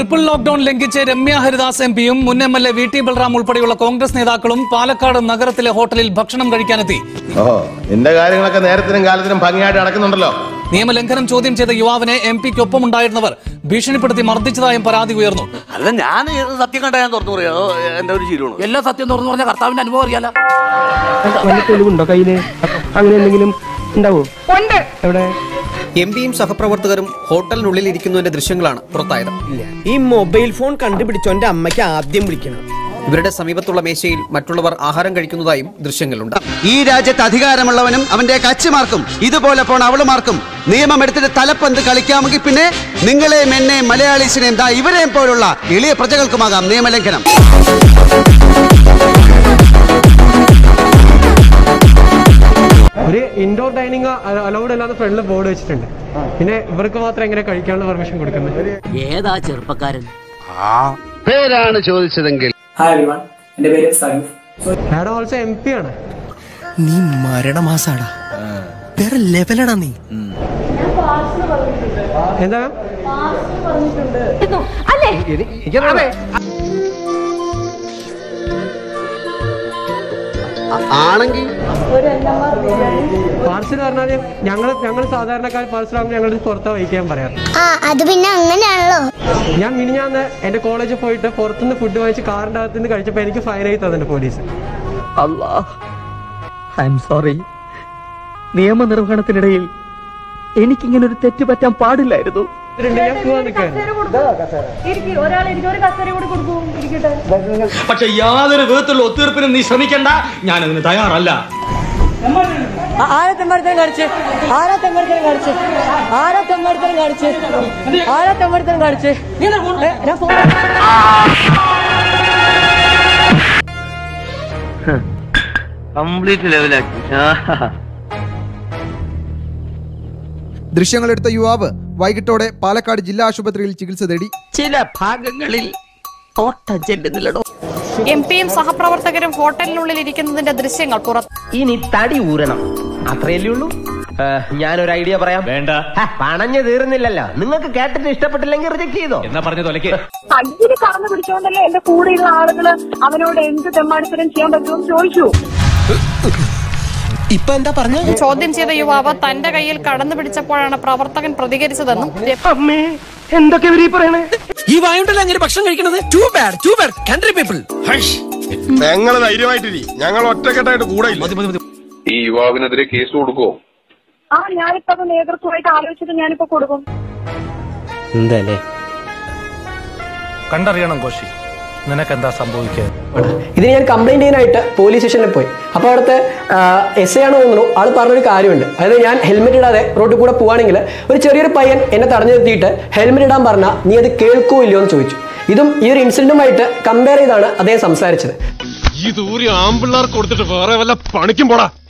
triple lockdown ലംഘിച്ച് Ramya Haridas M പിയും മുൻ M L A V T Balram ഉൾപ്പെടെയുള്ള കോൺഗ്രസ് നേതാക്കളും പാലക്കാട് നഗരത്തിലെ ഹോട്ടലിൽ ഭക്ഷണം കഴിക്കാനെത്തി ഓഹോ നിന്റെ കാര്യങ്ങളൊക്കെ നേരത്തിനും കാലത്തിനും ഭംഗിയായിട്ട് നടക്കുന്നുണ്ടല്ലോ നിയമലംഘനം ചോദ്യം ചെയ്ത യുവാവിനെ എം പിക്കൊപ്പം ഉണ്ടായിരുന്നവർ ഭീഷണിപ്പെടുത്തി മർദ്ദിച്ചതായും പരാതി ഉയർന്നു അല്ല ഞാൻ ഇത് സത്യം കണ്ട ഞാൻ തുറന്നു പറയാ അതോ എന്റെ ഒരു ശീലമാണ് എല്ലാ സത്യം തുറന്നു പറഞ്ഞ കർത്താവിന്റെ അനുഭവം അറിയാലോ വല്ല തെളിവുണ്ടോ കയ്യില് അങ്ങനെ എന്തെങ്കിലും ഉണ്ടാവോ എവിടെ എം പിയും സഹപ്രവർത്തകരും ഹോട്ടലിനുള്ളിൽ ഇരിക്കുന്നതിന്റെ ദൃശ്യങ്ങളാണ് പുറത്തായത് ഈ മൊബൈൽ ഫോൺ കണ്ടുപിടിച്ചോന്റെ അമ്മയ്ക്ക് ആദ്യം വിളിക്കണം ഇവരുടെ സമീപത്തുള്ള മേശയിൽ മറ്റുള്ളവർ ആഹാരം കഴിക്കുന്നതായും ദൃശ്യങ്ങളുണ്ട് ഈ രാജ്യത്ത് അധികാരമുള്ളവനും അവന്റെ കച്ചിമാർക്കും ഇതുപോലെ പോണ അവളുമാർക്കും നിയമം എടുത്തിട്ട് തലപ്പന്ത് കളിക്കാമെങ്കിൽ പിന്നെ നിങ്ങളെയും എന്നെയും മലയാളീസിനെയും ദാ ഇവരെയും പോലുള്ള എളിയ പ്രജകൾക്കുമാകാം നിയമലംഘനം ഒരു ഇൻഡോർ ഡൈനിങ് അലൗഡ് അല്ലാതെ ഫ്രണ്ടിൽ ബോർഡ് വെച്ചിട്ടുണ്ട് പിന്നെ ഇവർക്ക് മാത്രം എങ്ങനെ കഴിക്കാനുള്ള പെർമിഷൻ കൊടുക്കുന്നത് ഏതാ ചെറുപ്പക്കാരൻ പേരാണ് ചോദിച്ചതെങ്കിൽ ഹായ് എവരിവൺ എൻ്റെ പേര് Sayoof madam also M P ആണ് നീ മരണമാസാടാ വേറെ ലെവലടാ നീ എന്താ ആണെങ്കിൽ പാർസൽ പറഞ്ഞാൽ ഞങ്ങൾ ഞങ്ങൾ സാധാരണക്കാർ പാർസൽ ആകുമ്പോൾ ഞങ്ങൾ പുറത്താ വഹിക്കാൻ പറയാറ് ആ അത് പിന്നെ അങ്ങനെയാണല്ലോ ഞാൻ മിനിഞ്ഞാന്ന് എന്റെ കോളേജിൽ പോയിട്ട് പുറത്തുനിന്ന് ഫുഡ് വാങ്ങിച്ച് കാറിന്റെ അകത്ത് നിന്ന് കഴിച്ചപ്പോൾ എനിക്ക് ഫൈനായി തന്നിട്ടുണ്ട് പോലീസ് ഐ എം സോറി നിയമനിർവഹണത്തിനിടയിൽ എനിക്കിങ്ങനെ ഒരു തെറ്റ് പറ്റാൻ പാടില്ലായിരുന്നു ഇതിലുണ്ട്, ഞാൻ പോവാൻ നിൽക്കായിരുന്നു പക്ഷെ യാതൊരു വിധത്തിലുള്ള ഒത്തീർപ്പിനും നീ ശ്രമിക്കണ്ട ഞാൻ അതിന് തയ്യാറല്ല ആരാ തെമ്മടുത്തരം കാണിച്ച് ആരാ തെമ്മടുത്തരം കാണിച്ച് ആരാ തെമ്മടുത്തരം കാണിച്ച് ആരാ തെമ്മടുത്തരം കാണിച്ച് ഏ, ഞാൻ ഫോൺ കംപ്ലീറ്റ് ലെവലാക്കി ദൃശ്യങ്ങളെടുത്ത യുവാവ് വൈകിട്ടോടെ പാലക്കാട് ജില്ലാ ആശുപത്രിയിൽ ചികിത്സ തേടി ചില ഭാഗങ്ങളിൽ ഓട്ടം ചെല്ലുന്നില്ലടോ എം പിയും സഹപ്രവർത്തകരും ഹോട്ടലിനുള്ളിൽ ഇരിക്കുന്നതിന്റെ ദൃശ്യങ്ങൾ പുറത്തു ഇനി തടി ഊരണം അത്രയല്ലേ ഉള്ളൂ ഞാനൊരു ഐഡിയ പറയാം വേണ്ട പണഞ്ഞു തീർന്നില്ലല്ലോ നിങ്ങൾക്ക് കേട്ടിട്ട് ഇഷ്ടപ്പെട്ടില്ലെങ്കിൽ റിജക്ട് ചെയ്തോ എന്നാ പറഞ്ഞു തൊലക്ക് കയ്യിൽ കറന്നു പിടിച്ചോണ്ടല്ലേ എന്റെ കൂടെയുള്ള ആളുകള് അവനോട് എന്ത് തെമ്മാടിത്തരം ചെയ്യാൻ പറ്റുമെന്ന് ചോദിച്ചു ഇപ്പൊ എന്താ പറഞ്ഞ ചോദ്യം ചെയ്ത യുവാവ് തന്റെ കയ്യിൽ കടന്നു പിടിച്ചപ്പോഴാണ് പ്രവർത്തകൻ പ്രതികരിച്ചതെന്നും അമ്മേ എന്തൊക്കെ ഇവരീ പറയണേ ഈ വായുണ്ടല്ലോ അങ്ങനെ ഭക്ഷണം കഴിക്കണത് too bad too bad country people ഞങ്ങൾ ധൈര്യമായിട്ടിരി ഞങ്ങൾ ഒറ്റക്കെട്ടായിട്ട് കൂടെ ഈ യുവാവിനെതിരെ കേസ് കൊടുക്കുവോ ആ ഞാനിപ്പോ അത് നേതൃത്വമായിട്ട് ആലോചിച്ചിട്ട് ഞാനിപ്പോ കൊടുക്കും എന്താല്ലേ കണ്ടറിയണം കോശി നിനക്കെന്താ സംഭവിക്കുക ഇതിന് ഞാൻ കംപ്ലൈന്റ് ചെയ്യാനായിട്ട് പോലീസ് സ്റ്റേഷനിൽ പോയി അപ്പോൾ അവിടുത്തെ എസ് ഐ ആണോ തോന്നുന്നു ആൾ പറഞ്ഞൊരു കാര്യമുണ്ട് അതായത് ഞാൻ ഹെൽമെറ്റ് ഇടാതെ റോഡിൽ കൂടെ പോവാണെങ്കിൽ ഒരു ചെറിയൊരു പയ്യൻ എന്നെ തടഞ്ഞു നിർത്തിയിട്ട് ഹെൽമെറ്റ് ഇടാൻ പറഞ്ഞാൽ നീ അത് കേൾക്കോ ഇല്ലയോ എന്ന് ചോദിച്ചു ഇതും ഈ ഒരു ഇൻസിഡന്റുമായിട്ട് കമ്പയർ ചെയ്താണ് അദ്ദേഹം സംസാരിച്ചത് ഈ ദൂരെ ആമ്പിള്ളാർക്ക് കൊടുത്തിട്ട് വേറെ വല്ല പണിക്കും പോടാ